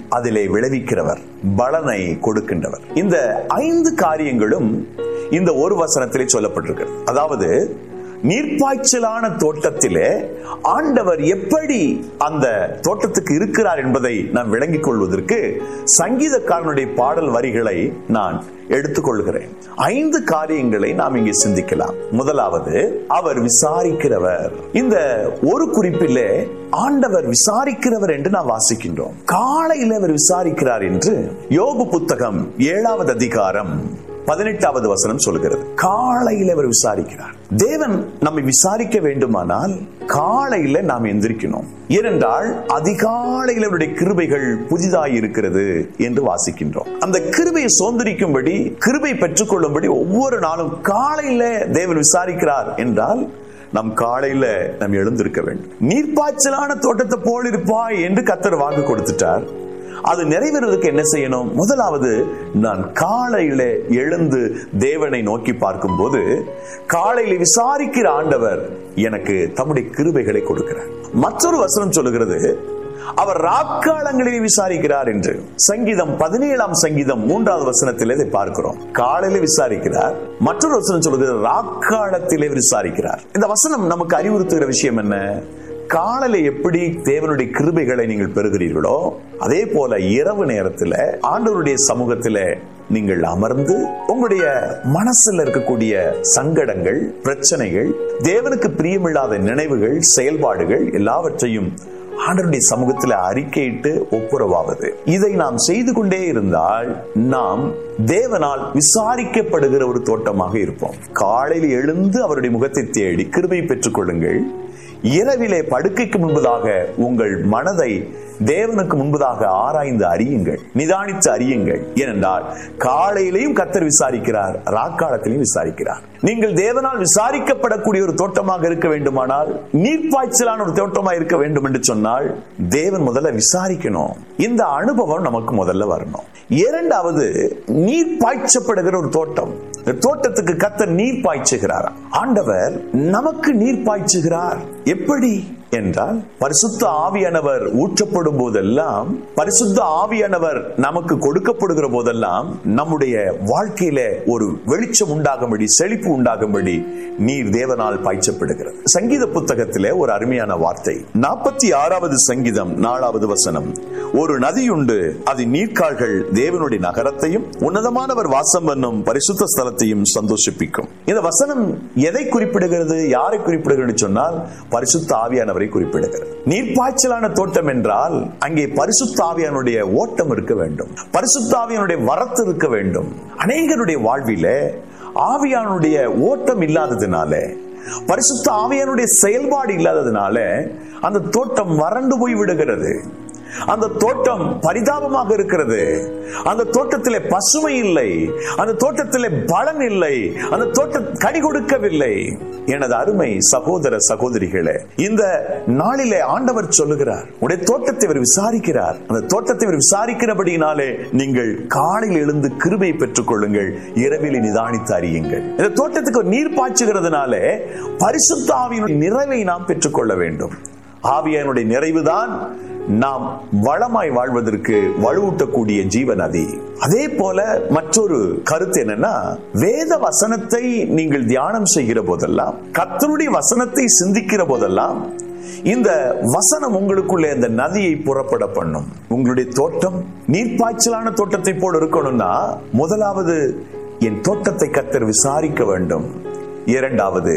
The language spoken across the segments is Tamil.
அதிலே விளைவிக்கிறவர் பலனை கொடுக்கின்றவர் இந்த ஐந்து காரியங்களும் இந்த ஒரு வசனத்திலே சொல்லப்பட்டிருக்கிறது அதாவது நீர்ப்பாய்ச்சலான தோட்டத்திலே ஆண்டவர் எப்படி அந்த தோட்டத்துக்கு இருக்கிறார் என்பதை நாம் விளங்கிக் கொள்வதற்கு சங்கீதக்காரனுடைய பாடல் வரிகளை நான் எடுத்துக்கொள்கிறேன் ஐந்து காரியங்களை நாம் இங்கே சிந்திக்கலாம் முதலாவது அவர் விசாரிக்கிறவர் இந்த ஒரு குறிப்பிலே ஆண்டவர் விசாரிக்கிறவர் என்று நாம் வாசிக்கின்றோம் காலையில் அவர் விசாரிக்கிறார் என்று யோபு புத்தகம் ஏழாவது அதிகாரம் பதினெட்டாவது வசனம் சொல்கிறது காலையில் அவர் விசாரிக்கிறார் தேவன் நம்மை விசாரிக்க வேண்டுமானால் காலையில நாம் எந்திரிக்கணும் ஏனென்றால் அதிகாலையில் அவருடைய கிருபைகள் புதிதாய் இருக்கிறது என்று வாசிக்கின்றோம் அந்த கிருபையை சோந்தரிக்கும்படி கிருபை பெற்றுக்கொள்ளும்படி ஒவ்வொரு நாளும் காலையில தேவன் விசாரிக்கிறார் என்றால் நம் காலையில நாம் எழுந்திருக்க வேண்டும் நீர்ப்பாய்ச்சலான தோட்டத்தை போல் இருப்பாய் என்று கத்தர் வாக்கு கொடுத்துட்டார் அது நிறைவேறுவதற்கு என்ன செய்யணும் முதலாவது நான் காலையில எழுந்து தேவனை நோக்கி பார்க்கும் போது காலையில விசாரிக்கிற ஆண்டவர் எனக்கு தம்முடைய கிருபைகளை கொடுக்கிறார் மற்றொரு வசனம் சொல்லுகிறது அவர் ராக்காலங்களிலே விசாரிக்கிறார் என்று சங்கீதம் பதினேழாம் சங்கீதம் மூன்றாவது வசனத்தில் இதை பார்க்கிறோம் காலையில விசாரிக்கிறார் மற்றொரு வசனம் சொல்லுகிறது ராக்காலத்திலே விசாரிக்கிறார் இந்த வசனம் நமக்கு அறிவுறுத்துகிற விஷயம் என்ன காலையில எப்படி தேவனுடைய கிருபைகளை நீங்கள் பெறுகிறீர்களோ அதே போல இரவு நேரத்துல ஆண்டவருடைய சமூகத்துல நீங்கள் அமர்ந்து உங்களுடைய மனசுல இருக்கக்கூடிய சங்கடங்கள் பிரச்சனைகள் தேவனுக்கு பிரியமில்லாத நினைவுகள் செயல்பாடுகள் எல்லாவற்றையும் ஆண்டருடைய சமூகத்தில் அறிக்கையிட்டு ஒப்புரவாவது இதை நாம் செய்து கொண்டே இருந்தால் நாம் தேவனால் விசாரிக்கப்படுகிற ஒரு தோட்டமாக இருப்போம் காலையில் எழுந்து அவருடைய முகத்தை தேடி கிருபை பெற்றுக் கொள்ளுங்கள் இரவிலே படுக்கைக்கு முன்பதாக உங்கள் மனதை தேவனுக்கு முன்பதாக ஆராய்ந்து அறியுங்கள் நிதானித்து அறியுங்கள் ஏனென்றால் காலையிலையும் கத்தர் விசாரிக்கிறார் ராக்காலத்திலையும் விசாரிக்கிறார் நீங்கள் தேவனால் விசாரிக்கப்படக்கூடிய ஒரு தோட்டமாக இருக்க வேண்டுமானால் நீர்ப்பாய்ச்சலான ஒரு தோட்டமாக இருக்க வேண்டும் என்று சொன்னால் தேவன் முதல்ல விசாரிக்கணும் இந்த அனுபவம் நமக்கு முதல்ல வரணும் இரண்டாவது நீர் பாய்ச்சப்படுகிற ஒரு தோட்டம் தோட்டத்துக்கு கத்த நீர் பாய்ச்சுகிறார் ஆண்டவர் நமக்கு நீர் பாய்ச்சுகிறார் எப்படி என்றால் பரிசுத்த ஆவியானவர் ஊற்றப்படும் போதெல்லாம் பரிசுத்த ஆவியானவர் நமக்கு கொடுக்கப்படுகிற போதெல்லாம் நம்முடைய வாழ்க்கையில ஒரு வெளிச்சம் உண்டாகும்படி செழிப்பு உண்டாகும்படி நீர் தேவனால் பாய்ச்சப்படுகிறது சங்கீத புத்தகத்திலே ஒரு அருமையான வார்த்தை நாற்பத்தி ஆறாவது சங்கீதம் நாலாவது வசனம் ஒரு நதியுண்டு அது நீர்க்கால்கள் தேவனுடைய நகரத்தையும் உன்னதமானவர் வாசம் பண்ணும் பரிசுத்த ஸ்தலத்தையும் சந்தோஷிப்பிக்கும் இந்த வசனம் எதை குறிப்பிடுகிறது யாரை குறிப்பிடுகிறது சொன்னால் பரிசுத்த ஆவியானவரை குறிப்பிடுகிறது நீர்ப்பாய்ச்சலான தோட்டம் என்றால் அங்கே பரிசுத்த ஆவியானுடைய ஓட்டம் இருக்க வேண்டும் பரிசுத்த ஆவியானுடைய வரத்து இருக்க வேண்டும் அநேகருடைய வாழ்வில ஆவியானுடைய ஓட்டம் இல்லாததுனால பரிசுத்த ஆவியானுடைய செயல்பாடு இல்லாததுனால அந்த தோட்டம் வறண்டு போய் விடுகிறது அந்த தோட்டம் பரிதாபமாக இருக்கிறது அந்த தோட்டத்திலே பசுமை இல்லை அந்த தோட்டத்திலே பலன் இல்லை அந்த தோட்டம் கனி கொடுக்கவில்லை எனது அருமை சகோதர சகோதரிகளே இந்த நாளிலே ஆண்டவர் சொல்லுகிறார் உடைய தோட்டத்தை இவர் விசாரிக்கிறார் அந்த தோட்டத்தை இவர் விசாரிக்கிறபடினாலே நீங்கள் காலையில் எழுந்து கிருபை பெற்றுக் கொள்ளுங்கள் இரவில் நிதானித்து அறியுங்கள் இந்த தோட்டத்துக்கு நீர் பாய்ச்சுகிறதுனாலே பரிசுத்த ஆவியினுடைய நிறைவை நாம் பெற்றுக்கொள்ள வேண்டும் ஆவியனுடைய நிறைவுதான் நாம் வளமாய் வாழ்வதற்கு வலுவூட்டக்கூடிய ஜீவ நதி அதே போல மற்றொரு கருத்து என்னன்னா வேத வசனத்தை நீங்கள் தியானம் செய்கிற போதெல்லாம் கத்தருடைய வசனத்தை சிந்திக்கிற போதெல்லாம் இந்த வசனம் உங்களுக்குள்ளே இந்த நதியை புறப்பட பண்ணும் உங்களுடைய தோட்டம் நீர்ப்பாய்ச்சலான தோட்டத்தை போல் இருக்கணும்னா முதலாவது என் தோட்டத்தை கத்தர் விசாரிக்க வேண்டும் இரண்டாவது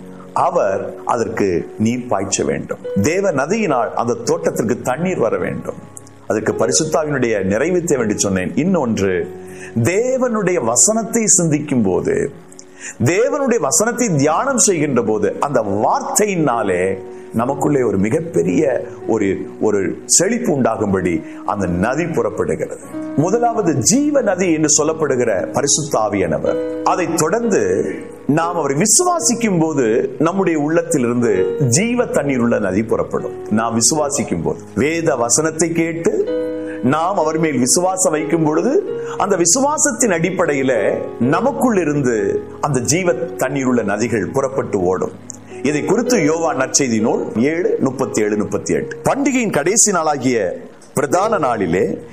அவர் அதற்கு நீர் பாய்ச்ச வேண்டும் தேவ நதியினால் அந்த தோட்டத்திற்கு தண்ணீர் வர வேண்டும் அதற்கு பரிசுத்தாவினுடைய நிறைவு தேவை என்று சொன்னேன் இன்னொன்று தேவனுடைய வசனத்தை சிந்திக்கும் போது தேவனுடைய வசனத்தை தியானம் செய்கின்ற போது அந்த வார்த்தையினாலே நமக்குள்ளே ஒரு மிகப்பெரிய ஒரு ஒரு செழிப்பு உண்டாகும்படி அந்த நதி புறப்படுகிறது முதலாவது ஜீவ நதி என்று சொல்லப்படுகிற பரிசுத்தாவியனவர் அதை தொடர்ந்து நாம் அவரை விசுவாசிக்கும் போது நம்முடைய உள்ளத்திலிருந்து ஜீவ தண்ணீர் உள்ள நதி புறப்படும் நாம் விசுவாசிக்கும் போது வேத வசனத்தை கேட்டு நாம் அவர் மேல் விசுவாசம் வைக்கும் பொழுது அந்த விசுவாசத்தின் அடிப்படையில நமக்குள் இருந்து அந்த ஜீவ தண்ணீர் உள்ள நதிகள் புறப்பட்டு ஓடும் இதை குறித்து யோவா நற்செய்தி நூல் ஏழு முப்பத்தி ஏழு முப்பத்தி எட்டு பண்டிகையின் கடைசி நாளாகிய பிரதான நாளிலே